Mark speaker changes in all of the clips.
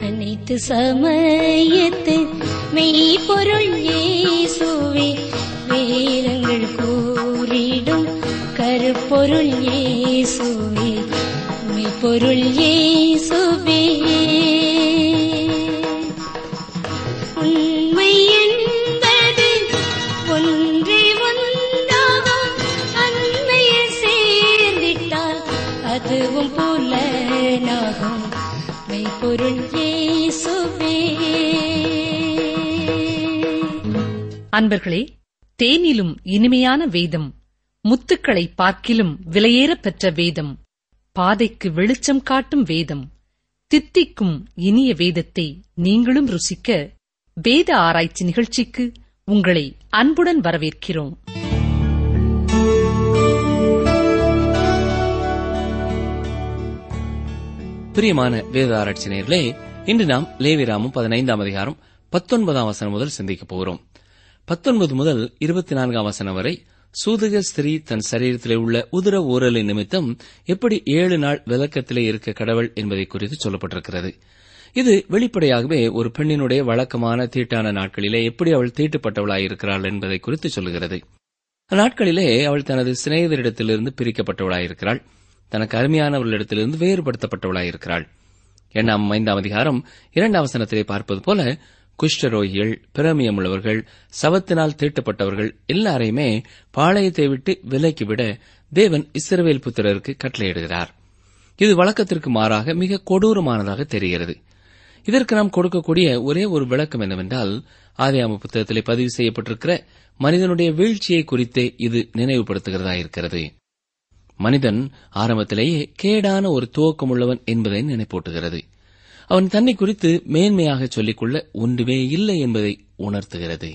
Speaker 1: அனைத்து சமயத்து மெய்ப்பொருள் இயேசுவே வேதங்கள் கூறிடும் கருப்பொருள் இயேசுவே மெய்ப்பொருள் இயேசுவே உண்மை என்பது ஒன்றே ஒன்றாகும் அண்மையில் சேர்ந்திட்டால் அதுவும் புலனாகும் மெய்ப்பொருள் இயேசுவே
Speaker 2: அன்பர்களே தேனிலும் இனிமையான வேதம் முத்துக்களை பார்க்கிலும் விலையேறப் பெற்ற வேதம் பாதைக்கு வெளிச்சம் காட்டும் வேதம் தித்திக்கும் இனிய வேதத்தை நீங்களும் ருசிக்க வேத ஆராய்ச்சி நிகழ்ச்சிக்கு உங்களை அன்புடன் வரவேற்கிறோம்
Speaker 3: பிரியமான வேத ஆராய்ச்சி நேயர்களே இன்று நாம் லேவிராமும் பதினைந்தாம் அதிகாரம் பத்தொன்பதாம் வசனம் முதல் சிந்திக்கப் போகிறோம் பத்தொன்பது முதல் இருபத்தி நான்காம் வசனம் வரை சூதக ஸ்திரீ தன் சரீரத்திலே உள்ள உதர ஊரலின் நிமித்தம் எப்படி ஏழு நாள் விளக்கத்திலே இருக்க கடவுள் என்பதை குறித்து சொல்லப்பட்டிருக்கிறது இது வெளிப்படையாகவே ஒரு பெண்ணினுடைய வழக்கமான தீட்டான நாட்களிலே எப்படி அவள் தீட்டுப்பட்டவளாயிருக்கிறாள் என்பதை குறித்து சொல்லுகிறது அந்நாட்களிலே அவள் தனது சிநேகிதரிடத்திலிருந்து பிரிக்கப்பட்டவளாயிருக்கிறாள் தனக்கு அருமையானவர்களிடத்திலிருந்து வேறுபடுத்தப்பட்டவளாயிருக்கிறாள் எண்ணாம் ஐந்தாம் அதிகாரம் இரண்டாம் வசனத்திலே பார்ப்பது போல குஷ்டரோகிகள் பிரமியம் உள்ளவர்கள் சவத்தினால் தீட்டப்பட்டவர்கள் எல்லாரையுமே பாளையத்தை விட்டு விலக்கி விட தேவன் இஸ்ரவேல் புத்திரருக்கு கட்டளையிடுகிறார் இது வழக்கத்திற்கு மாறாக மிக கொடூரமானதாக தெரிகிறது இதற்கு நாம் கொடுக்கக்கூடிய ஒரே ஒரு விளக்கம் என்னவென்றால் ஆதியாம புத்தகத்திலே பதிவு செய்யப்பட்டிருக்கிற மனிதனுடைய வீழ்ச்சியை குறித்தே இது நினைவுபடுத்துகிறதா இருக்கிறது மனிதன் ஆரம்பத்திலேயே கேடான ஒரு துவக்கமுள்ளவன் என்பதை நினைப்பூட்டுகிறது அவன் தன்னை குறித்து மேன்மையாக சொல்லிக்கொள்ள ஒன்றுமே இல்லை என்பதை உணர்த்துகிறது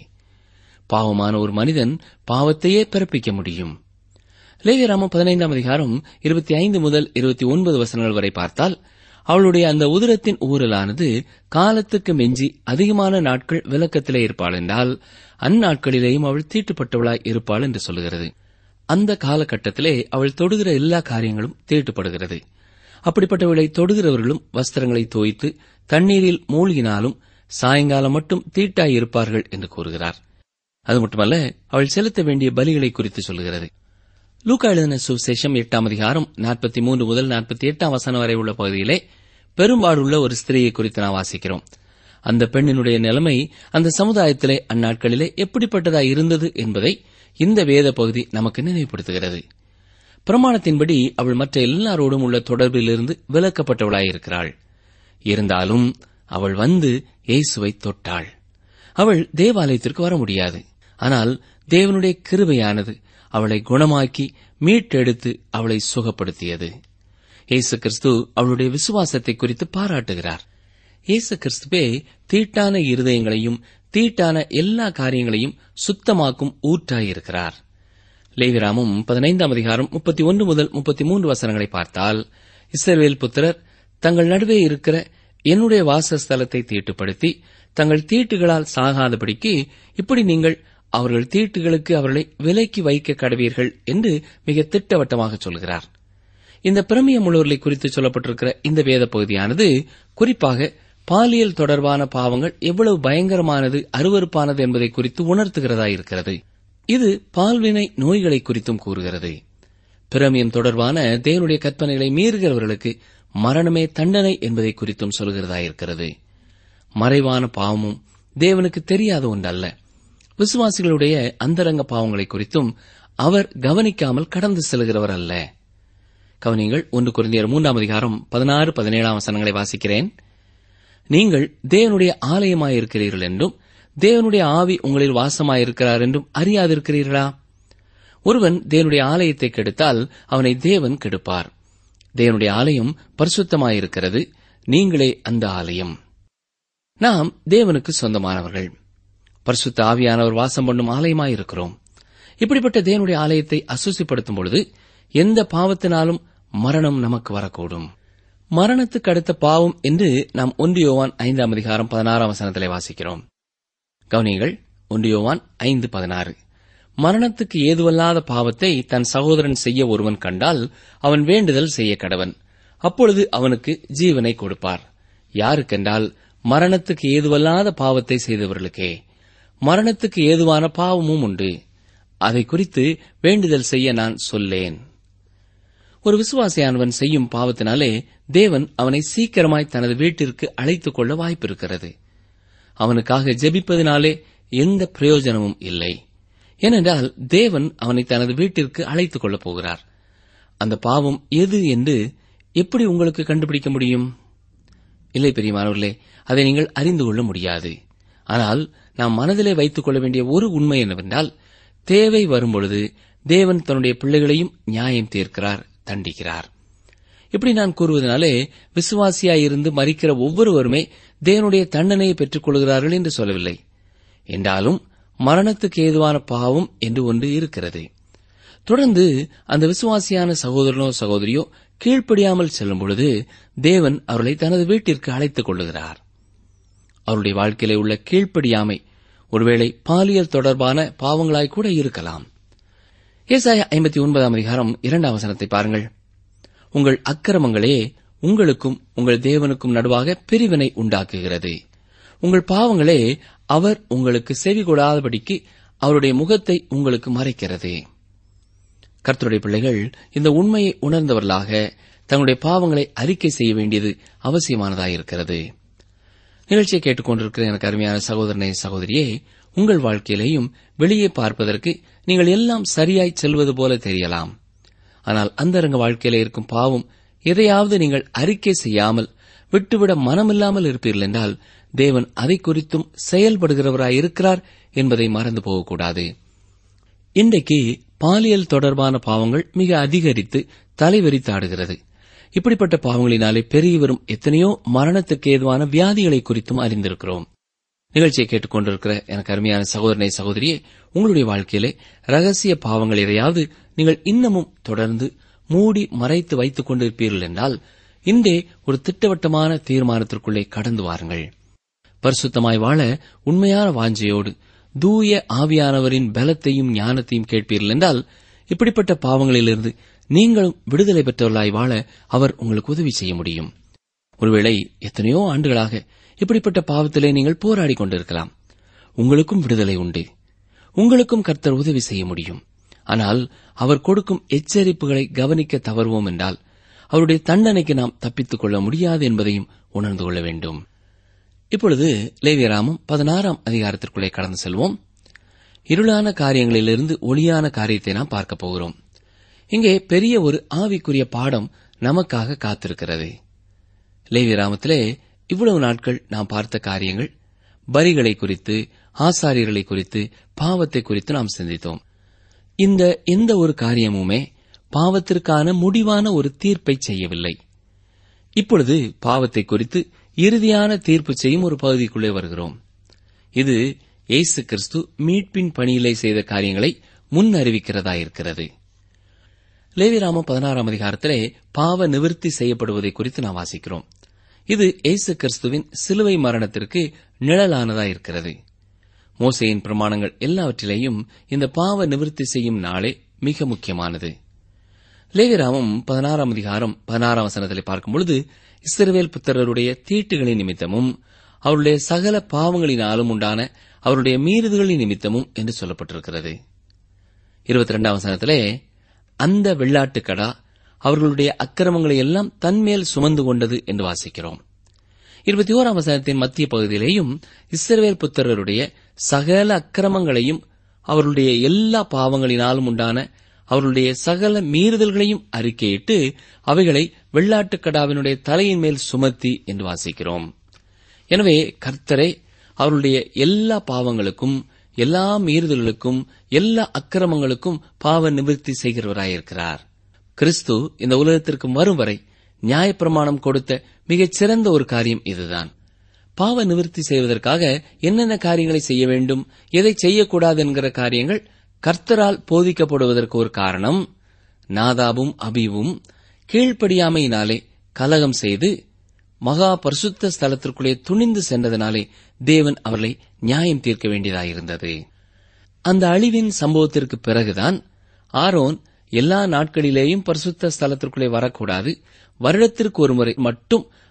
Speaker 3: பாவமான ஒரு மனிதன் பாவத்தையே பிறப்பிக்க முடியும் லேவியராமம் பதினைந்தாம் அதிகாரம் இருபத்தி ஐந்து முதல் இருபத்தி ஒன்பது வசனங்கள் வரை பார்த்தால் அவளுடைய அந்த உதிரத்தின் ஊரலானது காலத்துக்கு மிஞ்சி அதிகமான நாட்கள் விளக்கத்திலே இருப்பாள் என்றால் அந்நாட்களிலேயும் அவள் தீட்டுப்பட்டவளாய் இருப்பாள் என்று சொல்லுகிறது அந்த காலகட்டத்திலே அவள் தொடுகிற எல்லா காரியங்களும் தீட்டுப்படுகிறது அப்படிப்பட்டவளை தொடுகிறவர்களும் வஸ்திரங்களை தோய்த்து தண்ணீரில் மூழ்கினாலும் சாயங்காலம் மட்டும் தீட்டாய் இருப்பார்கள் என்று கூறுகிறார் அது மட்டுமல்ல அவள் செலுத்த வேண்டிய பலிகளை குறித்து சொல்லுகிறது லூக்கா எழுதின சுவிசேஷம் எட்டாம் அதிகாரம் நாற்பத்தி மூன்று முதல் நாற்பத்தி எட்டாம் வசனம் வரை உள்ள பகுதியிலே பெரும்பாடுள்ள ஒரு ஸ்திரீயை குறித்து நாம் வாசிக்கிறோம் அந்த பெண்ணினுடைய நிலைமை அந்த சமுதாயத்திலே அந்நாட்களிலே எப்படிப்பட்டதாய் இருந்தது என்பதை இந்த வேத பகுதி நமக்கு நினைவுபடுத்துகிறது பிரமாணத்தின்படி அவள் மற்ற எல்லாரோடும் உள்ள தொடர்பிலிருந்து விலக்கப்பட்டவளாயிருக்கிறாள் இருந்தாலும் அவள் வந்து இயேசுவை தொட்டாள் அவள் தேவாலயத்திற்கு வர முடியாது ஆனால் தேவனுடைய கிருபையானது அவளை குணமாக்கி மீட்டெடுத்து அவளை சுகப்படுத்தியது இயேசு கிறிஸ்து அவளுடைய விசுவாசத்தை குறித்து பாராட்டுகிறார் இயேசு கிறிஸ்துவே தீட்டான இருதயங்களையும் தீட்டான எல்லா காரியங்களையும் சுத்தமாக்கும் ஊற்றாயிருக்கிறார் லேவிராமும் பதினைந்தாம் அதிகாரம் முப்பத்தி ஒன்று முதல் முப்பத்தி மூன்று வசனங்களை பார்த்தால் இஸ்ரவேல் புத்திரர் தங்கள் நடுவே இருக்கிற என்னுடைய வாசஸ்தலத்தை தீட்டுப்படுத்தி தங்கள் தீட்டுகளால் சாகாதபடிக்கு இப்படி நீங்கள் அவர்கள் தீட்டுகளுக்கு அவர்களை விலைக்கு வைக்க கடவீர்கள் என்று மிக திட்டவட்டமாக சொல்கிறார் இந்த பிரமியம் உள்ளவர்களை குறித்து சொல்லப்பட்டிருக்கிற இந்த வேத பகுதியானது குறிப்பாக பாலியல் தொடர்பான பாவங்கள் எவ்வளவு பயங்கரமானது அருவறுப்பானது என்பதை குறித்து உணர்த்துகிறதா இருக்கிறது இது பால்வினை நோய்களை குறித்தும் கூறுகிறது பிரமியம் தொடர்பான தேவனுடைய கற்பனைகளை மீறுகிறவர்களுக்கு மரணமே தண்டனை என்பதை குறித்தும் சொல்கிறதா இருக்கிறது மறைவான பாவமும் தேவனுக்கு தெரியாத ஒன்றல்ல விசுவாசிகளுடைய அந்தரங்க பாவங்களை குறித்தும் அவர் கவனிக்காமல் கடந்து செல்கிறவர் அல்ல கவனிங்கள் ஒன்று குறைந்தியர் மூன்றாம் அதிகாரம் பதினாறு பதினேழாம் வசனங்களை வாசிக்கிறேன் நீங்கள் தேவனுடைய ஆலயமாயிருக்கிறீர்கள் என்றும் தேவனுடைய ஆவி உங்களில் வாசமாயிருக்கிறார் என்றும் அறியாதிருக்கிறீர்களா ஒருவன் தேவனுடைய ஆலயத்தை கெடுத்தால் அவனை தேவன் கெடுப்பார் தேவனுடைய ஆலயம் பரிசுத்தமாயிருக்கிறது நீங்களே அந்த ஆலயம் நாம் தேவனுக்கு சொந்தமானவர்கள் பரிசுத்த ஆவியானவர் வாசம் பண்ணும் ஆலயமாயிருக்கிறோம் இப்படிப்பட்ட தேவனுடைய ஆலயத்தை அசுசிப்படுத்தும் பொழுது எந்த பாவத்தினாலும் மரணம் நமக்கு வரக்கூடும் மரணத்துக்கு அடுத்த பாவம் என்று நாம் ஒன்றியோவான் ஐந்தாம் அதிகாரம் பதினாறாம் வசனத்திலே வாசிக்கிறோம் கவனியங்கள் ஒன்றியோவான் ஐந்து பதினாறு மரணத்துக்கு ஏதுவல்லாத பாவத்தை தன் சகோதரன் செய்ய ஒருவன் கண்டால் அவன் வேண்டுதல் செய்ய கடவன் அப்பொழுது அவனுக்கு ஜீவனை கொடுப்பார் யாருக்கென்றால் மரணத்துக்கு ஏதுவல்லாத பாவத்தை செய்தவர்களுக்கே மரணத்துக்கு ஏதுவான பாவமும் உண்டு அதை குறித்து வேண்டுதல் செய்ய நான் சொல்லேன் ஒரு விசுவாசியானவன் செய்யும் பாவத்தினாலே தேவன் அவனை சீக்கிரமாய் தனது வீட்டிற்கு அழைத்துக் கொள்ள வாய்ப்பிருக்கிறது அவனுக்காக ஜெபிப்பதினாலே எந்த பிரயோஜனமும் இல்லை ஏனென்றால் தேவன் அவனை தனது வீட்டிற்கு அழைத்துக் கொள்ளப் போகிறார் அந்த பாவம் எது என்று எப்படி உங்களுக்கு கண்டுபிடிக்க முடியும் இல்லை பெரியமானவர்களே அதை நீங்கள் அறிந்து கொள்ள முடியாது ஆனால் நாம் மனதிலே வைத்துக் கொள்ள வேண்டிய ஒரு உண்மை என்னவென்றால் தேவை வரும்பொழுது தேவன் தன்னுடைய பிள்ளைகளையும் நியாயம் தீர்க்கிறார் தண்டிக்கிறார் இப்படி நான் கூறுவதனாலே விசுவாசியாயிருந்து மறிக்கிற ஒவ்வொருவருமே தேவனுடைய தண்டனையை பெற்றுக் கொள்கிறார்கள் என்று சொல்லவில்லை என்றாலும் மரணத்துக்கு ஏதுவான பாவம் என்று ஒன்று இருக்கிறது தொடர்ந்து அந்த விசுவாசியான சகோதரனோ சகோதரியோ கீழ்ப்படியாமல் செல்லும் பொழுது தேவன் அவர்களை தனது வீட்டிற்கு அழைத்துக் கொள்ளுகிறார் அவருடைய வாழ்க்கையிலே உள்ள கீழ்ப்படியாமை ஒருவேளை பாலியல் தொடர்பான பாவங்களாய் கூட இருக்கலாம் ஏசாய ஐம்பத்தி ஒன்பதாம் அதிகாரம் இரண்டாம் வசனத்தை பாருங்கள் உங்கள் அக்கிரமங்களே உங்களுக்கும் உங்கள் தேவனுக்கும் நடுவாக பிரிவினை உண்டாக்குகிறது உங்கள் பாவங்களே அவர் உங்களுக்கு செவி கொடாதபடிக்கு அவருடைய முகத்தை உங்களுக்கு மறைக்கிறது கர்த்தருடைய பிள்ளைகள் இந்த உண்மையை உணர்ந்தவர்களாக தங்களுடைய பாவங்களை அறிக்கை செய்ய வேண்டியது அவசியமானதாயிருக்கிறது நிகழ்ச்சியை கேட்டுக்கொண்டிருக்கிற எனக்கு அருமையான சகோதரனை சகோதரியே உங்கள் வாழ்க்கையிலேயும் வெளியே பார்ப்பதற்கு நீங்கள் எல்லாம் சரியாய் செல்வது போல தெரியலாம் ஆனால் அந்தரங்க வாழ்க்கையில இருக்கும் பாவம் எதையாவது நீங்கள் அறிக்கை செய்யாமல் விட்டுவிட மனமில்லாமல் இருப்பீர்கள் என்றால் தேவன் அதை குறித்தும் செயல்படுகிறவராய் இருக்கிறார் என்பதை மறந்து போகக்கூடாது இன்றைக்கு பாலியல் தொடர்பான பாவங்கள் மிக அதிகரித்து தலைவெறித்தாடுகிறது இப்படிப்பட்ட பாவங்களினாலே பெருகி வரும் எத்தனையோ மரணத்துக்கு ஏதுவான வியாதிகளை குறித்தும் அறிந்திருக்கிறோம் நிகழ்ச்சியை கேட்டுக்கொண்டிருக்கிற எனக்கு அருமையான சகோதரனை சகோதரியே உங்களுடைய வாழ்க்கையிலே ரகசிய பாவங்கள் எதையாவது நீங்கள் இன்னமும் தொடர்ந்து மூடி மறைத்து வைத்துக் கொண்டிருப்பீர்கள் என்றால் இன்றே ஒரு திட்டவட்டமான தீர்மானத்திற்குள்ளே கடந்து வாருங்கள் பரிசுத்தமாய் வாழ உண்மையான வாஞ்சையோடு தூய ஆவியானவரின் பலத்தையும் ஞானத்தையும் கேட்பீர்கள் என்றால் இப்படிப்பட்ட பாவங்களிலிருந்து நீங்களும் விடுதலை பெற்றவர்களாய் வாழ அவர் உங்களுக்கு உதவி செய்ய முடியும் ஒருவேளை எத்தனையோ ஆண்டுகளாக இப்படிப்பட்ட பாவத்திலே நீங்கள் போராடி கொண்டிருக்கலாம் உங்களுக்கும் விடுதலை உண்டு உங்களுக்கும் கர்த்தர் உதவி செய்ய முடியும் ஆனால் அவர் கொடுக்கும் எச்சரிப்புகளை கவனிக்க தவறுவோம் என்றால் அவருடைய தண்டனைக்கு நாம் தப்பித்துக் கொள்ள முடியாது என்பதையும் உணர்ந்து கொள்ள வேண்டும் இப்பொழுது லேவியராமம் பதினாறாம் அதிகாரத்திற்குள்ளே கடந்து செல்வோம் இருளான காரியங்களிலிருந்து ஒளியான காரியத்தை நாம் பார்க்கப் போகிறோம் இங்கே பெரிய ஒரு ஆவிக்குரிய பாடம் நமக்காக காத்திருக்கிறது லேவியராமத்திலே இவ்வளவு நாட்கள் நாம் பார்த்த காரியங்கள் பரிகளை குறித்து ஆசாரியர்களை குறித்து பாவத்தை குறித்து நாம் சிந்தித்தோம் இந்த எந்த ஒரு காரியமுமே பாவத்திற்கான முடிவான ஒரு தீர்ப்பை செய்யவில்லை இப்பொழுது பாவத்தை குறித்து இறுதியான தீர்ப்பு செய்யும் ஒரு பகுதிக்குள்ளே வருகிறோம் இது இயேசு கிறிஸ்து மீட்பின் பணியிலே செய்த காரியங்களை முன் அறிவிக்கிறதாயிருக்கிறது லேவிராமம் பதினாறாம் அதிகாரத்திலே பாவ நிவர்த்தி செய்யப்படுவதை குறித்து நாம் வாசிக்கிறோம் இது இயேசு கிறிஸ்துவின் சிலுவை மரணத்திற்கு நிழலானதாயிருக்கிறது மோசையின் பிரமாணங்கள் எல்லாவற்றிலேயும் இந்த பாவ நிவர்த்தி செய்யும் நாளே மிக முக்கியமானது லேவிராமம் பதினாறாம் அதிகாரம் பதினாறாம் வசனத்திலே பார்க்கும்பொழுது இஸ்ரவேல் புத்திரருடைய தீட்டுகளின் நிமித்தமும் அவருடைய சகல பாவங்களினாலும் உண்டான அவருடைய மீறுதல்களின் நிமித்தமும் என்று சொல்லப்பட்டிருக்கிறது இருபத்தி ரெண்டாம் வசனத்திலே அந்த வெள்ளாட்டுக்கடா அவர்களுடைய அக்கிரமங்களை எல்லாம் தன்மேல் சுமந்து கொண்டது என்று வாசிக்கிறோம் இருபத்தி ஓராம் வசனத்தின் மத்திய பகுதியிலேயும் இஸ்ரவேல் புத்திரருடைய சகல அக்கிரமங்களையும் அவர்களுடைய எல்லா பாவங்களினாலும் உண்டான அவர்களுடைய சகல மீறுதல்களையும் அறிக்கையிட்டு அவைகளை வெள்ளாட்டுக்கடாவினுடைய தலையின் மேல் சுமத்தி என்று வாசிக்கிறோம் எனவே கர்த்தரை அவருடைய எல்லா பாவங்களுக்கும் எல்லா மீறுதல்களுக்கும் எல்லா அக்கிரமங்களுக்கும் பாவ நிவர்த்தி செய்கிறவராயிருக்கிறார் கிறிஸ்து இந்த உலகத்திற்கு வரும் வரை நியாயப்பிரமாணம் கொடுத்த மிகச் சிறந்த ஒரு காரியம் இதுதான் பாவ நிவர்த்தி செய்வதற்காக என்னென்ன காரியங்களை செய்ய வேண்டும் எதை செய்யக்கூடாது என்கிற காரியங்கள் கர்த்தரால் போதிக்கப்படுவதற்கு ஒரு காரணம் நாதாபும் அபிவும் கீழ்ப்படியாமையினாலே கலகம் செய்து மகா பரிசுத்த ஸ்தலத்திற்குள்ளே துணிந்து சென்றதனாலே தேவன் அவர்களை நியாயம் தீர்க்க வேண்டியதாயிருந்தது அந்த அழிவின் சம்பவத்திற்கு பிறகுதான் ஆரோன் எல்லா நாட்களிலேயும் பரிசுத்த ஸ்தலத்திற்குள்ளே வரக்கூடாது வருடத்திற்கு ஒரு முறை மட்டும்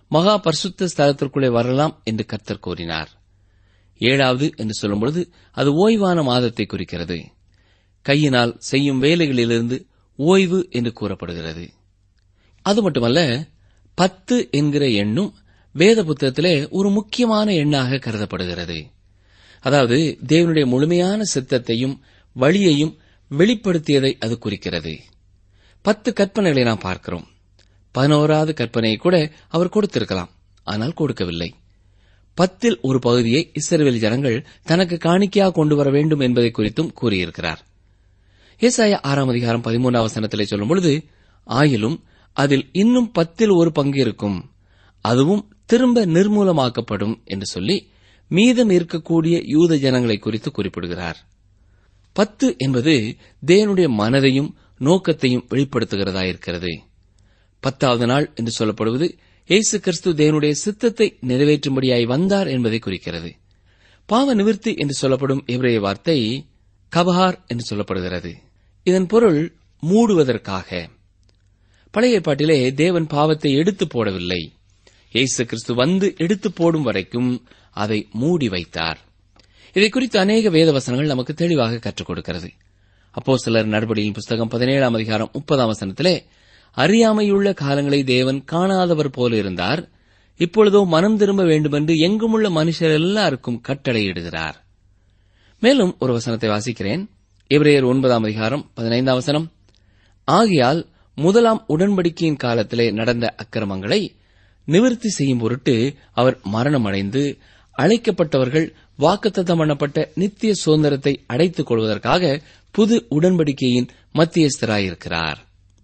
Speaker 3: மகா பரிசுத்த ஸ்தலத்திற்குள்ளே வரலாம் என்று கர்த்தர் கூறினார் ஏழாவது என்று சொல்லும்பொழுது அது ஓய்வான மாதத்தை குறிக்கிறது கையினால் செய்யும் வேலைகளிலிருந்து ஓய்வு என்று கூறப்படுகிறது அது மட்டுமல்ல பத்து என்கிற எண்ணும் வேத புத்தகத்திலே ஒரு முக்கியமான எண்ணாக கருதப்படுகிறது அதாவது தேவனுடைய முழுமையான சித்தத்தையும் வழியையும் வெளிப்படுத்தியதை அது குறிக்கிறது பத்து கற்பனைகளை நாம் பார்க்கிறோம் பதினோராவது கற்பனையை கூட அவர் கொடுத்திருக்கலாம் ஆனால் கொடுக்கவில்லை பத்தில் ஒரு பகுதியை இஸ்ரவேல் ஜனங்கள் தனக்கு காணிக்கையாக கொண்டு வர வேண்டும் என்பதை குறித்தும் கூறியிருக்கிறார் ஏசாய ஆறாம் அதிகாரம் பதிமூன்றாம் வசனத்திலே சொல்லும் பொழுது ஆயிலும் அதில் இன்னும் பத்தில் ஒரு பங்கு இருக்கும் அதுவும் திரும்ப நிர்மூலமாக்கப்படும் என்று சொல்லி மீதம் இருக்கக்கூடிய யூத ஜனங்களை குறித்து குறிப்பிடுகிறார் பத்து என்பது தேவனுடைய மனதையும் நோக்கத்தையும் வெளிப்படுத்துகிறதாயிருக்கிறது பத்தாவது நாள் என்று சொல்லப்படுவது இயேசு கிறிஸ்து தேவனுடைய சித்தத்தை நிறைவேற்றும்படியாய் வந்தார் என்பதை குறிக்கிறது பாவ நிவிர்த்தி என்று சொல்லப்படும் எவரைய வார்த்தை கபஹார் என்று சொல்லப்படுகிறது இதன் பொருள் மூடுவதற்காக பழைய ஏற்பாட்டிலே தேவன் பாவத்தை எடுத்து போடவில்லை இயேசு கிறிஸ்து வந்து எடுத்து போடும் வரைக்கும் அதை மூடி வைத்தார் இதை குறித்து அநேக வேத வசனங்கள் நமக்கு தெளிவாக கற்றுக் கொடுக்கிறது அப்போ சிலர் நடபடியின் புஸ்தகம் பதினேழாம் அதிகாரம் முப்பதாம் வசனத்திலே அறியாமையுள்ள காலங்களை தேவன் காணாதவர் போல இருந்தார் இப்பொழுதோ மனம் திரும்ப வேண்டுமென்று எங்குமுள்ள மனுஷர் எல்லாருக்கும் கட்டளையிடுகிறார் மேலும் ஒரு வசனத்தை வாசிக்கிறேன் எபிரேயர் ஒன்பதாம் அதிகாரம் பதினைந்தாம் வசனம் ஆகையால் முதலாம் உடன்படிக்கையின் காலத்திலே நடந்த அக்கிரமங்களை நிவர்த்தி செய்யும் பொருட்டு அவர் மரணமடைந்து அழைக்கப்பட்டவர்கள் வாக்குத்தத்தம் பண்ணப்பட்ட நித்திய சுதந்திரத்தை அடைத்துக் கொள்வதற்காக புது உடன்படிக்கையின் மத்தியஸ்தராயிருக்கிறார்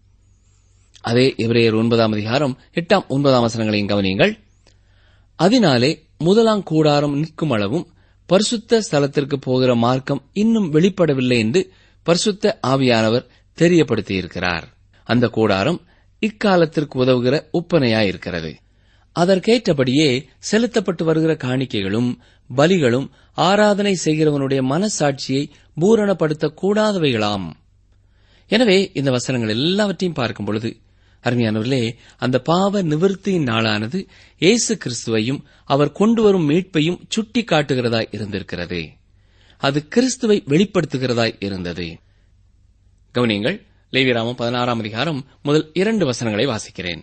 Speaker 3: அதே எபிரேயர் ஒன்பதாம் அதிகாரம் எட்டாம் ஒன்பதாம் வசனங்களையும் கவனியுங்கள் அதனாலே முதலாம் கூடாரம் நிற்கும் அளவும் பரிசுத்த ஸ்தலத்திற்கு போகிற மார்க்கம் இன்னும் வெளிப்படவில்லை என்று பரிசுத்த ஆவியானவர் தெரியப்படுத்தியிருக்கிறார் அந்த கூடாரம் இக்காலத்திற்கு உதவுகிற ஒப்பனையாயிருக்கிறது அதற்கேற்றபடியே செலுத்தப்பட்டு வருகிற காணிக்கைகளும் பலிகளும் ஆராதனை செய்கிறவனுடைய மனசாட்சியை பூரணப்படுத்தக் கூடாதவைகளாம் எனவே இந்த வசனங்கள் எல்லாவற்றையும் பார்க்கும் பொழுது அருமையானவர்களே அந்த பாவ நிவர்த்தியின் நாளானது இயேசு கிறிஸ்துவையும் அவர் கொண்டு வரும் மீட்பையும் சுட்டி காட்டுகிறதாய் இருந்திருக்கிறது அது கிறிஸ்துவை வெளிப்படுத்துகிறதாய் இருந்தது கவனியங்கள் லேவிராமம் பதினாறாம் அதிகாரம் முதல் இரண்டு வசனங்களை வாசிக்கிறேன்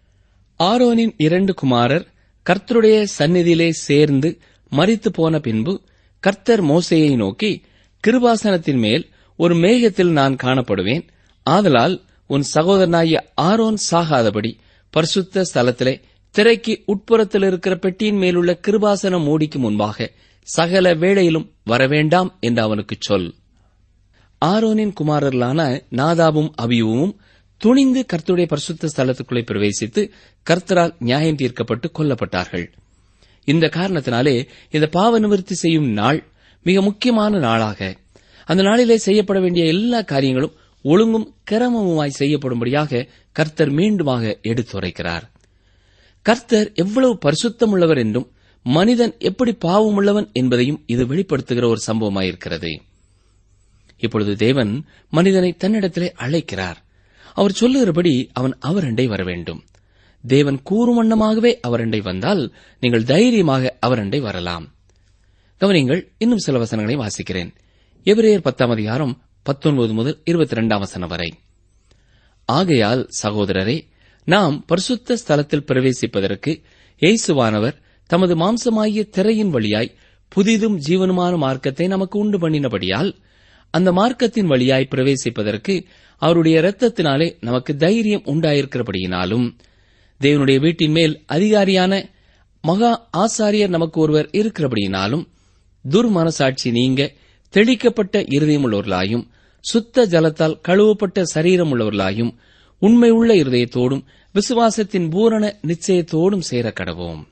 Speaker 3: ஆரோனின் இரண்டு குமாரர் கர்த்தருடைய சந்நிதியிலே சேர்ந்து மரித்து போன பின்பு கர்த்தர் மோசேயை நோக்கி கிருபாசனத்தின் மேல் ஒரு மேகத்தில் நான் காணப்படுவேன் ஆதலால் உன் சகோதரனாகிய ஆரோன் சாகாதபடி பரிசுத்த ஸ்தலத்திலே திரைக்கு உட்புறத்தில் இருக்கிற பெட்டியின் மேலுள்ள கிருபாசன மூடிக்கு முன்பாக சகல வேளையிலும் வரவேண்டாம் என்று அவனுக்குச் சொல் ஆரோனின் குமாரர்களான நாதாபும் அபியுவும் துணிந்து கர்த்தருடைய பரிசுத்த ஸ்தலத்துக்குள்ளே பிரவேசித்து கர்த்தரால் நியாயம் தீர்க்கப்பட்டு கொல்லப்பட்டார்கள் இந்த காரணத்தினாலே இந்த பாவ நிவர்த்தி செய்யும் நாள் மிக முக்கியமான நாளாக அந்த நாளிலே செய்யப்பட வேண்டிய எல்லா காரியங்களும் ஒழுங்கும் கிரமமுமாய் செய்யப்படும்படியாக கர்த்தர் மீண்டுமாக எடுத்துரைக்கிறார் கர்த்தர் எவ்வளவு பரிசுத்தமுள்ளவர் என்றும் மனிதன் எப்படி பாவமுள்ளவன் என்பதையும் இது வெளிப்படுத்துகிற ஒரு சம்பவமாயிருக்கிறது இப்பொழுது தேவன் மனிதனை தன்னிடத்திலே அழைக்கிறார் அவர் சொல்லுகிறபடி அவன் அவரண்டை வர வேண்டும் தேவன் கூறும் வண்ணமாகவே அவரண்டை வந்தால் நீங்கள் தைரியமாக அவரண்டை வரலாம் கவனிங்கள் இன்னும் சில வசனங்களை வாசிக்கிறேன் எபிரேயர் பத்தாம் அதிகாரம் பத்தொன்பது முதல் இருபத்தி இரண்டாம் வசனம் வரை ஆகையால் சகோதரரே நாம் பரிசுத்த ஸ்தலத்தில் பிரவேசிப்பதற்கு இயேசுவானவர் தமது மாம்சமாகிய திரையின் வழியாய் புதிதும் ஜீவனுமான மார்க்கத்தை நமக்கு உண்டு பண்ணினபடியால் அந்த மார்க்கத்தின் வழியாய் பிரவேசிப்பதற்கு அவருடைய இரத்தத்தினாலே நமக்கு தைரியம் உண்டாயிருக்கிறபடியினாலும் தேவனுடைய வீட்டின் மேல் அதிகாரியான மகா ஆசாரியர் நமக்கு ஒருவர் இருக்கிறபடியினாலும் துர்மனசாட்சி நீங்க தெளிக்கப்பட்ட இருதயமுள்ளவர்களாயும் சுத்த ஜலத்தால் கழுவப்பட்ட சரீரம் உள்ளவர்களாயும் உண்மையுள்ள இருதயத்தோடும் விசுவாசத்தின் பூரண நிச்சயத்தோடும் சேர கடவோம்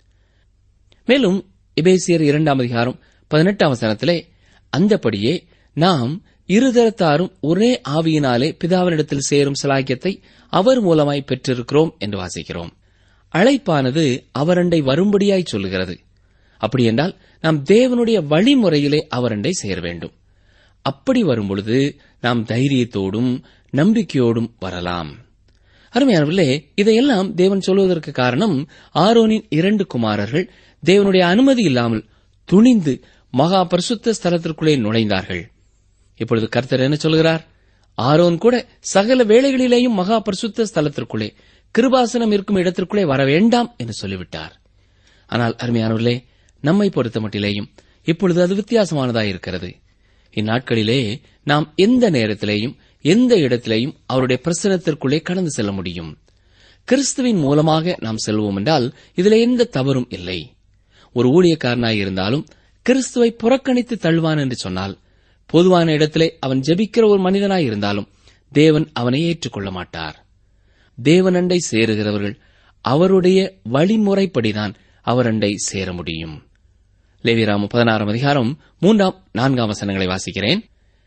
Speaker 3: மேலும் எபேசியர் இரண்டாம் அதிகாரம் பதினெட்டாம் வசனத்திலே அந்தபடியே நாம் இருதரத்தாரும் ஒரே ஆவியினாலே பிதாவினிடத்தில் சேரும் சிலாக்கியத்தை அவர் மூலமாய் பெற்றிருக்கிறோம் என்று வாசிக்கிறோம் அழைப்பானது அவரண்டை வரும்படியாய் சொல்லுகிறது அப்படியென்றால் நாம் தேவனுடைய வழிமுறையிலே அவரண்டை சேர வேண்டும் அப்படி வரும்பொழுது நாம் தைரியத்தோடும் நம்பிக்கையோடும் வரலாம் அருமையானவர்களே இதையெல்லாம் தேவன் சொல்வதற்கு காரணம் ஆரோனின் இரண்டு குமாரர்கள் தேவனுடைய அனுமதி இல்லாமல் துணிந்து மகா பரிசுத்த ஸ்தலத்திற்குள்ளே நுழைந்தார்கள் இப்பொழுது கர்த்தர் என்ன சொல்கிறார் ஆரோன் கூட சகல வேளைகளிலேயும் மகா பரிசுத்த ஸ்தலத்திற்குள்ளே கிருபாசனம் இருக்கும் இடத்திற்குள்ளே வர வேண்டாம் என்று சொல்லிவிட்டார் ஆனால் அருமையானவர்களே நம்மை பொறுத்த மட்டிலேயும் இப்பொழுது அது வித்தியாசமானதாக இருக்கிறது இந்நாட்களிலே நாம் எந்த நேரத்திலேயும் எந்த இடத்திலேயும் அவருடைய பிரசனத்திற்குள்ளே கடந்து செல்ல முடியும் கிறிஸ்துவின் மூலமாக நாம் செல்வோம் என்றால் இதில் எந்த தவறும் இல்லை ஒரு ஊழியக்காரனாய் இருந்தாலும் கிறிஸ்துவை புறக்கணித்து தள்ளுவான் என்று சொன்னால் பொதுவான இடத்திலே அவன் ஜெபிக்கிற ஒரு மனிதனாய் இருந்தாலும் தேவன் அவனை ஏற்றுக்கொள்ள மாட்டார் தேவனண்டை சேருகிறவர்கள் அவருடைய வழிமுறைப்படிதான் அவரண்டை சேர முடியும் லேவிராம பதினாறாம் அதிகாரம் மூன்றாம் நான்காம் வசனங்களை வாசிக்கிறேன்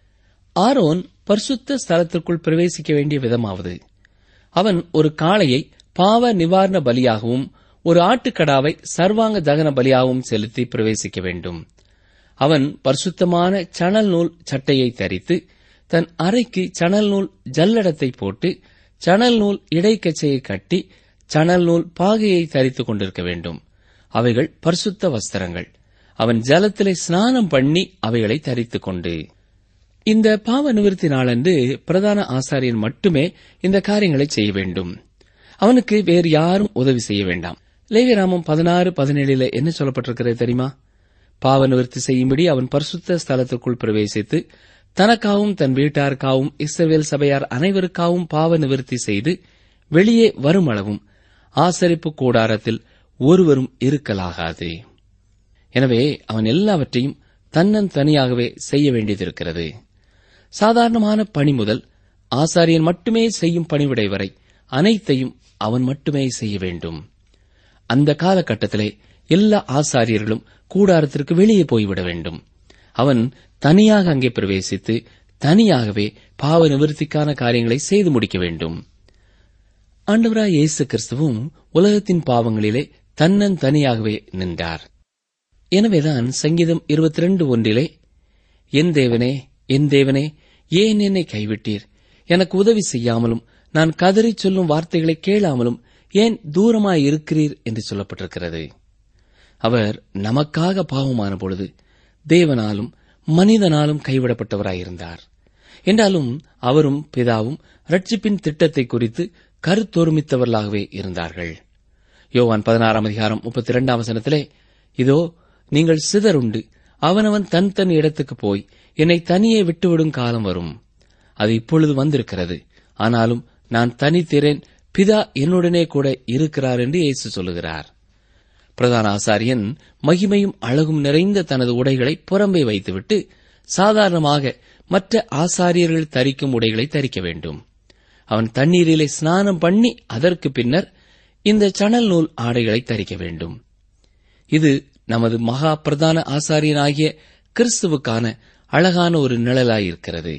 Speaker 3: ஆரோன் பரிசுத்த ஸ்தலத்திற்குள் பிரவேசிக்க வேண்டிய விதமாவது அவன் ஒரு காளையை பாவ நிவாரண பலியாகவும் ஒரு ஆட்டுக்கடாவை சர்வாங்க தகன பலியாகவும் செலுத்தி பிரவேசிக்க வேண்டும் அவன் பரிசுத்தமான சணல் நூல் சட்டையை தரித்து தன் அறைக்கு சணல் நூல் ஜல்லடத்தை போட்டு சணல் நூல் இடைக்கச்சையை கட்டி சணல் நூல் பாகையை தரித்துக் கொண்டிருக்க வேண்டும் அவைகள் பரிசுத்த வஸ்திரங்கள் அவன் ஜலத்திலே ஸ்நானம் பண்ணி அவைகளை தரித்துக் கொண்டு இந்த பாவ நிவர்த்தி நாளன்று பிரதான ஆசாரியன் மட்டுமே இந்த காரியங்களை செய்ய வேண்டும் அவனுக்கு வேறு யாரும் உதவி செய்ய வேண்டாம் லேவிராமம் பதினாறு பதினேழில என்ன சொல்லப்பட்டிருக்கிறது தெரியுமா பாவ நிவர்த்தி செய்யும்படி அவன் பரிசுத்த ஸ்தலத்திற்குள் பிரவேசித்து தனக்காகவும் தன் வீட்டாருக்காகவும் இஸ்ரவேல் சபையார் அனைவருக்காகவும் பாவ நிவர்த்தி செய்து வெளியே வருமளவும் ஆசரிப்பு கூடாரத்தில் ஒருவரும் இருக்கலாகாது எனவே அவன் எல்லாவற்றையும் தன்னன் தனியாகவே செய்ய வேண்டியதிருக்கிறது சாதாரணமான பணி முதல் ஆசாரியன் மட்டுமே செய்யும் பணிவிடை வரை அனைத்தையும் அவன் மட்டுமே செய்ய வேண்டும் அந்த காலகட்டத்திலே எல்லா ஆசாரியர்களும் கூடாரத்திற்கு வெளியே போய்விட வேண்டும் அவன் தனியாக அங்கே பிரவேசித்து தனியாகவே பாவ நிவர்த்திக்கான காரியங்களை செய்து முடிக்க வேண்டும் ஆண்டவராய் இயேசு கிறிஸ்துவும் உலகத்தின் பாவங்களிலே தன்னன் தனியாகவே நின்றார் எனவேதான் சங்கீதம் இருபத்தி ரெண்டு ஒன்றிலே என் தேவனே என் தேவனே ஏன் என்னை கைவிட்டீர் எனக்கு உதவி செய்யாமலும் நான் கதறிச் சொல்லும் வார்த்தைகளை கேளாமலும் ஏன் தூரமாய் இருக்கிறீர் என்று சொல்லப்பட்டிருக்கிறது அவர் நமக்காக பாவமான பொழுது தேவனாலும் மனிதனாலும் கைவிடப்பட்டவராயிருந்தார் என்றாலும் அவரும் பிதாவும் ரட்சிப்பின் திட்டத்தை குறித்து கருத்தொருமித்தவர்களாகவே இருந்தார்கள் யோவான் பதினாறாம் அதிகாரம் முப்பத்தி இரண்டாம் வசனத்திலே இதோ நீங்கள் சிதறுண்டு அவனவன் தன் தன் இடத்துக்கு போய் என்னை தனியே விட்டுவிடும் காலம் வரும் அது இப்பொழுது வந்திருக்கிறது ஆனாலும் நான் தனித்திறேன் பிதா என்னுடனே கூட இருக்கிறார் என்று இயேசு சொல்லுகிறார் பிரதான ஆசாரியன் மகிமையும் அழகும் நிறைந்த தனது உடைகளை புறம்பே வைத்துவிட்டு சாதாரணமாக மற்ற ஆசாரியர்கள் தரிக்கும் உடைகளை தரிக்க வேண்டும் அவன் தண்ணீரிலே ஸ்நானம் பண்ணி அதற்கு பின்னர் இந்த சணல் நூல் ஆடைகளை தரிக்க வேண்டும் இது நமது மகா பிரதான ஆசாரியனாகிய கிறிஸ்துவுக்கான அழகான ஒரு நிழலாயிருக்கிறது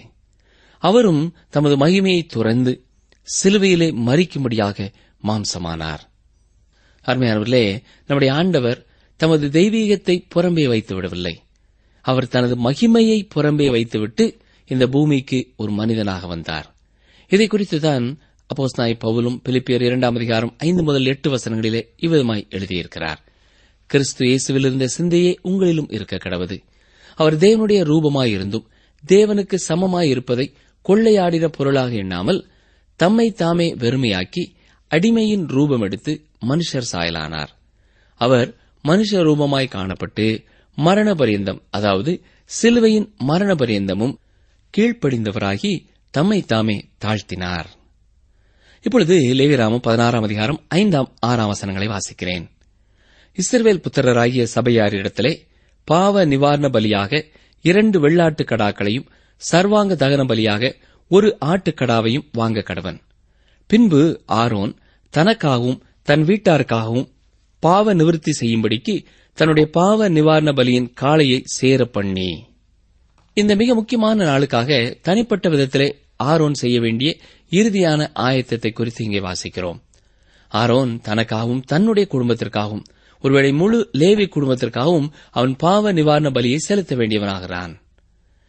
Speaker 3: அவரும் தமது மகிமையை துறந்து சிலுவையிலே மறிக்கும்படியாக மாம்சமானார் அருமையானவர்களே நம்முடைய ஆண்டவர் தமது தெய்வீகத்தை புறம்பே வைத்து விடவில்லை அவர் தனது மகிமையை புறம்பே வைத்துவிட்டு இந்த பூமிக்கு ஒரு மனிதனாக வந்தார் இதை குறித்துதான் அப்போஸ் நாய் பவுலும் பிலிப்பியர் இரண்டாம் அதிகாரம் ஐந்து முதல் எட்டு வசனங்களிலே இவ்விதமாய் எழுதியிருக்கிறார் கிறிஸ்து இயேசுவில் இருந்த சிந்தையே உங்களிலும் இருக்க கடவது அவர் தேவனுடைய ரூபமாயிருந்தும் தேவனுக்கு சமமாய் இருப்பதை கொள்ளையாடின பொருளாக எண்ணாமல் தம்மை தாமே வெறுமையாக்கி அடிமையின் ரூபம் எடுத்து மனுஷர் சாயலானார் அவர் மனுஷ ரூபமாய் காணப்பட்டு மரண பரியந்தம் அதாவது சிலுவையின் மரண பரியந்தமும் கீழ்ப்படிந்தவராகி தம்மை தாமே தாழ்த்தினார் இப்பொழுது லேவிராமம் பதினாறாம் அதிகாரம் ஐந்தாம் ஆறாம் வசனங்களை வாசிக்கிறேன் இஸ்ரவேல் புத்திரராகிய சபையாரிடத்திலே பாவ நிவாரண பலியாக இரண்டு வெள்ளாட்டு கடாக்களையும் சர்வாங்க தகன பலியாக ஒரு ஆட்டுக்கடாவையும் வாங்க கடவன் பின்பு ஆரோன் தனக்காகவும் தன் வீட்டாருக்காகவும் பாவ நிவர்த்தி செய்யும்படிக்கு தன்னுடைய பாவ நிவாரண பலியின் காளையை சேர பண்ணி இந்த மிக முக்கியமான நாளுக்காக தனிப்பட்ட விதத்திலே ஆரோன் செய்ய வேண்டிய இறுதியான ஆயத்தத்தை குறித்து இங்கே வாசிக்கிறோம் ஆரோன் தனக்காகவும் தன்னுடைய குடும்பத்திற்காகவும் ஒருவேளை முழு லேவி குடும்பத்திற்காகவும் அவன் பாவ நிவாரண பலியை செலுத்த வேண்டியவனாகிறான்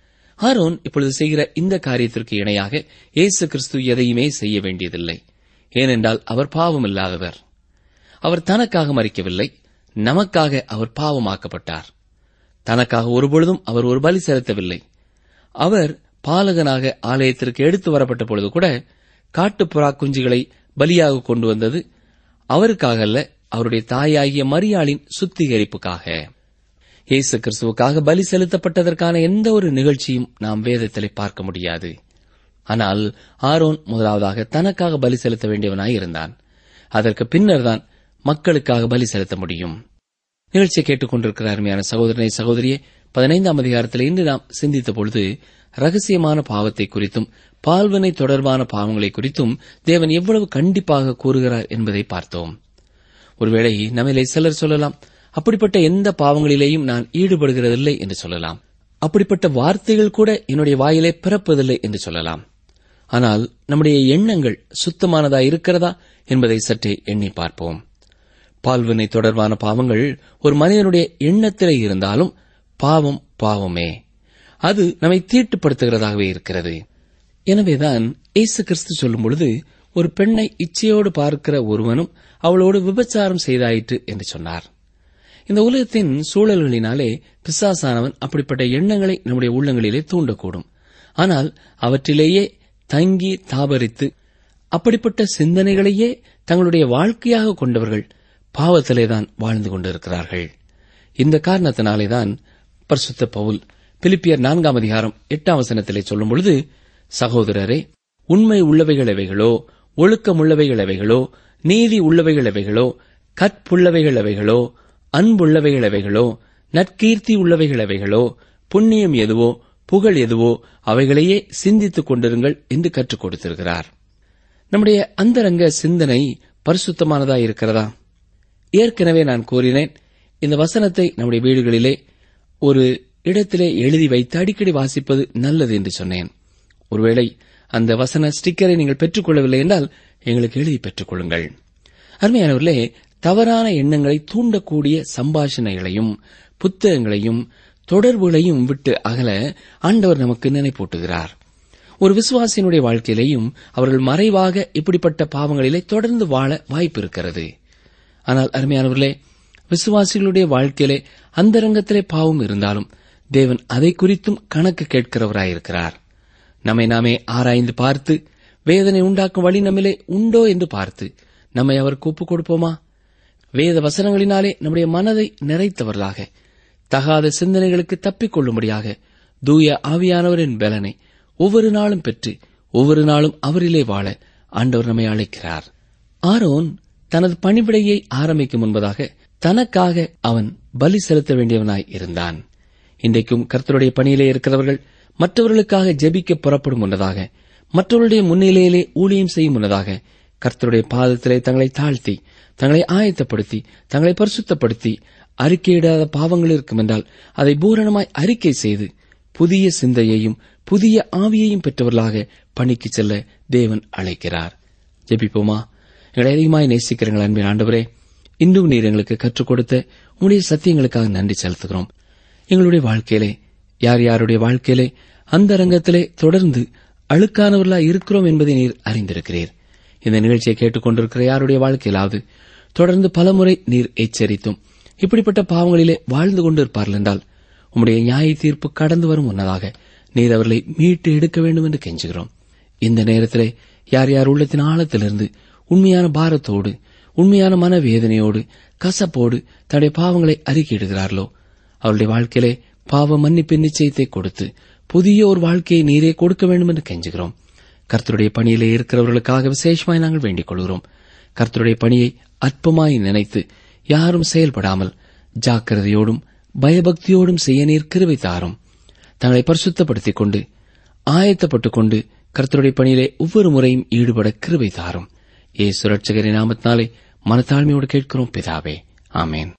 Speaker 3: ஆரோன் இப்பொழுது செய்கிற இந்த காரியத்திற்கு இணையாக இயேசு கிறிஸ்து எதையுமே செய்ய வேண்டியதில்லை ஏனென்றால் அவர் பாவமில்லாதவர் அவர் தனக்காக மறிக்கவில்லை நமக்காக அவர் பாவமாக்கப்பட்டார் தனக்காக ஒருபொழுதும் அவர் ஒரு பலி செலுத்தவில்லை அவர் பாலகனாக ஆலயத்திற்கு எடுத்து வரப்பட்ட பொழுது கூட காட்டுப்புறா குஞ்சுகளை பலியாக கொண்டு வந்தது அவருக்காக அல்ல அவருடைய தாயாகிய மரியாளின் சுத்திகரிப்புக்காக இயேசு கிறிஸ்துவுக்காக பலி செலுத்தப்பட்டதற்கான எந்த ஒரு நிகழ்ச்சியும் நாம் வேதத்திலே பார்க்க முடியாது ஆனால் ஆரோன் முதலாவதாக தனக்காக பலி செலுத்த வேண்டியவனாய் இருந்தான் அதற்கு பின்னர்தான் மக்களுக்காக பலி செலுத்த முடியும் நிகழ்ச்சியை கேட்டுக்கொண்டிருக்கிற அருமையான சகோதரனை சகோதரியே பதினைந்தாம் அதிகாரத்தில் இன்று நாம் சிந்தித்த பொழுது ரகசியமான பாவத்தை குறித்தும் பால்வனை தொடர்பான பாவங்களை குறித்தும் தேவன் எவ்வளவு கண்டிப்பாக கூறுகிறார் என்பதை பார்த்தோம் ஒருவேளை நம்மிலே சிலர் சொல்லலாம் அப்படிப்பட்ட எந்த பாவங்களிலேயும் நான் ஈடுபடுகிறதில்லை என்று சொல்லலாம் அப்படிப்பட்ட வார்த்தைகள் கூட என்னுடைய வாயிலே பிறப்பதில்லை என்று சொல்லலாம் ஆனால் நம்முடைய எண்ணங்கள் சுத்தமானதா இருக்கிறதா என்பதை சற்றே எண்ணி பார்ப்போம் பால்வினை தொடர்பான பாவங்கள் ஒரு மனிதனுடைய எண்ணத்திலே இருந்தாலும் பாவம் பாவமே அது நம்மை தீட்டுப்படுத்துகிறதாகவே இருக்கிறது எனவேதான் இயேசு கிறிஸ்து சொல்லும் பொழுது ஒரு பெண்ணை இச்சையோடு பார்க்கிற ஒருவனும் அவளோடு விபச்சாரம் செய்தாயிற்று என்று சொன்னார் இந்த உலகத்தின் சூழல்களினாலே பிசாசானவன் அப்படிப்பட்ட எண்ணங்களை நம்முடைய உள்ளங்களிலே தூண்டக்கூடும் ஆனால் அவற்றிலேயே தங்கி தாபரித்து அப்படிப்பட்ட சிந்தனைகளையே தங்களுடைய வாழ்க்கையாக கொண்டவர்கள் பாவத்திலேதான் வாழ்ந்து கொண்டிருக்கிறார்கள் இந்த காரணத்தினாலேதான் பரிசுத்த பவுல் பிலிப்பியர் நான்காம் அதிகாரம் எட்டாம் வசனத்திலே சொல்லும் பொழுது சகோதரரே உண்மை உள்ளவைகள் எவைகளோ ஒழுக்கமுள்ளவைகள் எவைகளோ நீதி உள்ளவைகள் எவைகளோ கற்புள்ளவைகள் எவைகளோ அன்புள்ளவைகள் எவைகளோ நற்கீர்த்தி உள்ளவைகள் எவைகளோ புண்ணியம் எதுவோ புகழ் எதுவோ அவைகளையே சிந்தித்துக் கொண்டிருங்கள் என்று கற்றுக் கொடுத்திருக்கிறார் நம்முடைய அந்தரங்க சிந்தனை பரிசுத்தமானதா இருக்கிறதா ஏற்கனவே நான் கூறினேன் இந்த வசனத்தை நம்முடைய வீடுகளிலே ஒரு இடத்திலே எழுதி வைத்து அடிக்கடி வாசிப்பது நல்லது என்று சொன்னேன் ஒருவேளை அந்த வசன ஸ்டிக்கரை நீங்கள் பெற்றுக்கொள்ளவில்லை என்றால் எங்களுக்கு எழுதி பெற்றுக் கொள்ளுங்கள் அருமையானவர்களே தவறான எண்ணங்களை தூண்டக்கூடிய சம்பாஷணைகளையும் புத்தகங்களையும் தொடர்புகளையும் விட்டு அகல ஆண்டவர் நமக்கு நினைப்பூட்டுகிறார் ஒரு விசுவாசியினுடைய வாழ்க்கையிலேயும் அவர்கள் மறைவாக இப்படிப்பட்ட பாவங்களிலே தொடர்ந்து வாழ வாய்ப்பு இருக்கிறது ஆனால் அருமையானவர்களே விசுவாசிகளுடைய வாழ்க்கையிலே அந்தரங்கத்திலே பாவம் இருந்தாலும் தேவன் அதை குறித்தும் கணக்கு கேட்கிறவராயிருக்கிறார் நம்மை நாமே ஆராய்ந்து பார்த்து வேதனை உண்டாக்கும் வழி நம்மிலே உண்டோ என்று பார்த்து நம்மை அவர் கூப்பு கொடுப்போமா வேத வசனங்களினாலே நம்முடைய மனதை நிறைத்தவர்களாக தகாத சிந்தனைகளுக்கு தப்பிக் கொள்ளும்படியாக தூய ஆவியானவரின் பலனை ஒவ்வொரு நாளும் பெற்று ஒவ்வொரு நாளும் அவரிலே வாழ ஆண்டவர் நம்மை அழைக்கிறார் ஆரோன் தனது பணிவிடையை ஆரம்பிக்கும் முன்பதாக தனக்காக அவன் பலி செலுத்த வேண்டியவனாய் இருந்தான் இன்றைக்கும் கர்த்தருடைய பணியிலே இருக்கிறவர்கள் மற்றவர்களுக்காக ஜெபிக்க புறப்படும் முன்னதாக மற்றவர்களுடைய முன்னிலையிலே ஊழியம் செய்யும் முன்னதாக கர்த்தருடைய பாதத்திலே தங்களை தாழ்த்தி தங்களை ஆயத்தப்படுத்தி தங்களை பரிசுத்தப்படுத்தி அறிக்கையிடாத பாவங்கள் இருக்கும் என்றால் அதை பூரணமாய் அறிக்கை செய்து புதிய சிந்தையையும் புதிய ஆவியையும் பெற்றவர்களாக பணிக்கு செல்ல தேவன் அழைக்கிறார் ஜெபிப்போமா எங்களை அதிகமாய் நேசிக்கிறீங்கள் அன்பின் ஆண்டவரே இன்றும் நீர் எங்களுக்கு கற்றுக் கொடுத்த உங்களுடைய சத்தியங்களுக்காக நன்றி செலுத்துகிறோம் எங்களுடைய வாழ்க்கையிலே யார் யாருடைய வாழ்க்கையிலே அந்த ரங்கத்திலே தொடர்ந்து அழுக்கானவர்களாய் இருக்கிறோம் என்பதை நீர் அறிந்திருக்கிறீர் இந்த நிகழ்ச்சியை கேட்டுக்கொண்டிருக்கிற யாருடைய வாழ்க்கையிலாவது தொடர்ந்து பலமுறை நீர் எச்சரித்தும் இப்படிப்பட்ட பாவங்களிலே வாழ்ந்து கொண்டிருப்பார்கள் என்றால் உம்முடைய நியாய தீர்ப்பு கடந்து வரும் முன்னதாக நீர் அவர்களை மீட்டு எடுக்க வேண்டும் என்று கெஞ்சுகிறோம் இந்த நேரத்திலே யார் யார் உள்ளத்தின் ஆழத்திலிருந்து உண்மையான பாரத்தோடு உண்மையான மனவேதனையோடு கசப்போடு தன்னுடைய பாவங்களை அறிக்கையிடுகிறார்களோ அவருடைய வாழ்க்கையிலே பாவ மன்னிப்பின் நிச்சயத்தை கொடுத்து புதிய ஒரு வாழ்க்கையை நீரே கொடுக்க வேண்டும் என்று கெஞ்சுகிறோம் கர்த்தருடைய பணியிலே இருக்கிறவர்களுக்காக விசேஷமாய் நாங்கள் வேண்டிக் கொள்கிறோம் கர்த்தருடைய பணியை அற்பமாய் நினைத்து யாரும் செயல்படாமல் ஜாக்கிரதையோடும் பயபக்தியோடும் செய்ய நீர் கிருவை தாரும் தங்களை பரிசுத்தப்படுத்திக் கொண்டு ஆயத்தப்பட்டுக் கொண்டு கர்த்தருடைய பணியிலே ஒவ்வொரு முறையும் ஈடுபட கிருவை தாரும் ஏ சுரட்சகரின் நாமத்தினாலே மனத்தாழ்மையோடு கேட்கிறோம் பிதாவே ஆமேன்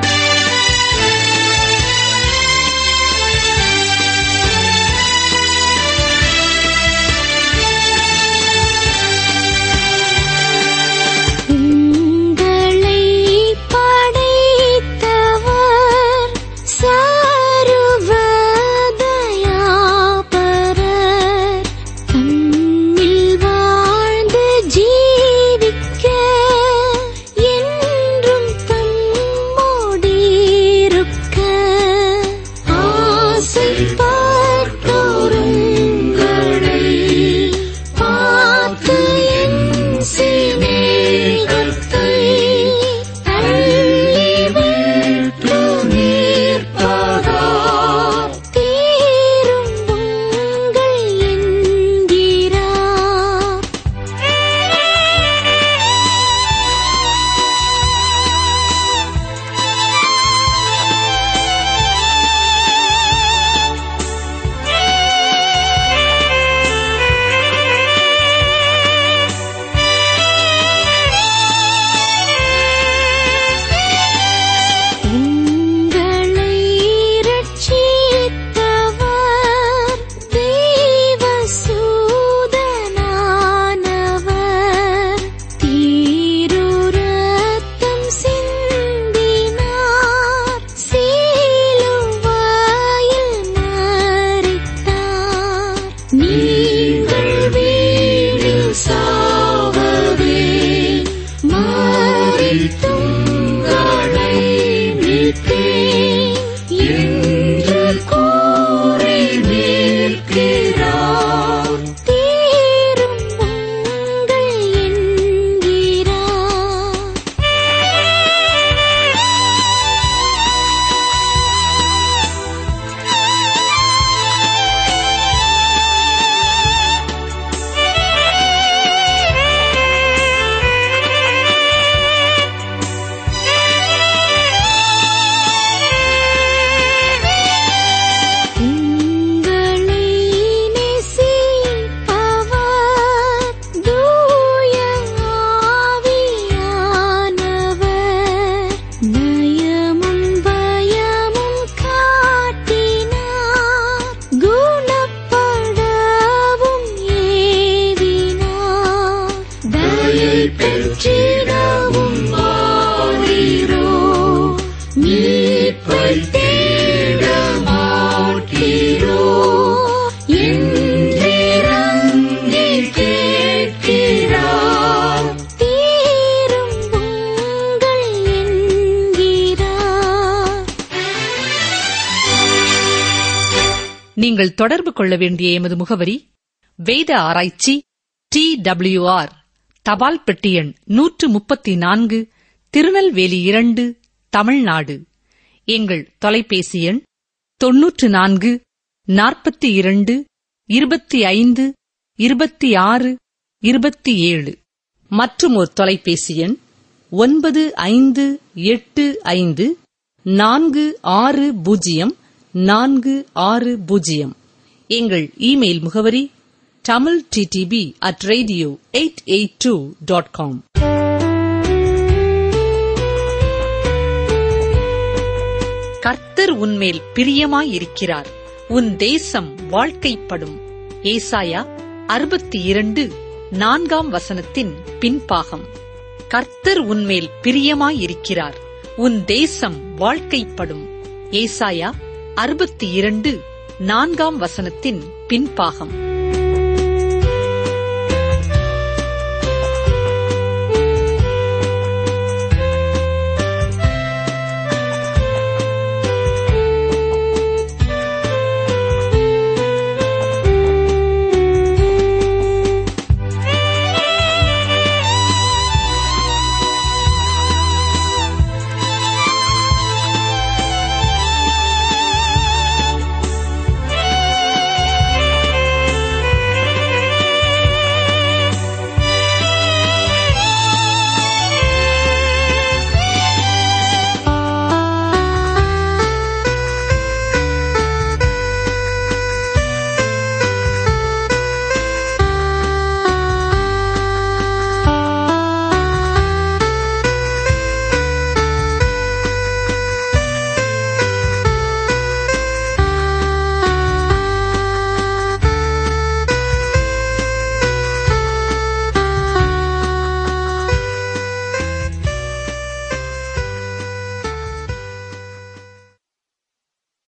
Speaker 1: ஆ
Speaker 2: நீங்கள் தொடர்பு கொள்ள வேண்டிய எமது முகவரி வேத ஆராய்ச்சி டி ஆர் தபால் பெட்டி எண் நூற்று முப்பத்தி நான்கு திருநெல்வேலி இரண்டு தமிழ்நாடு எங்கள் தொலைபேசி எண் தொன்னூற்று நான்கு நாற்பத்தி இரண்டு இருபத்தி ஐந்து இருபத்தி ஆறு இருபத்தி ஏழு மற்றும் ஒரு தொலைபேசி எண் ஒன்பது ஐந்து எட்டு ஐந்து நான்கு ஆறு பூஜ்ஜியம் நான்கு ஆறு பூஜ்ஜியம் எங்கள் இமெயில் முகவரி Tamil DTP at radio eight eight two dot com கர்த்தர் உன்மேல் பிரியமாயிருக்கிறார் உன் தேசம் வாழ்க்கைப்படும் ஏசாயா அறுபத்தி இரண்டு நான்காம் வசனத்தின் பின்பாகம் கர்த்தர் உன்மேல் பிரியமாயிருக்கிறார் உன் தேசம் வாழ்க்கைப்படும் ஏசாயா அறுபத்தி இரண்டு நான்காம் வசனத்தின் பின்பாகம்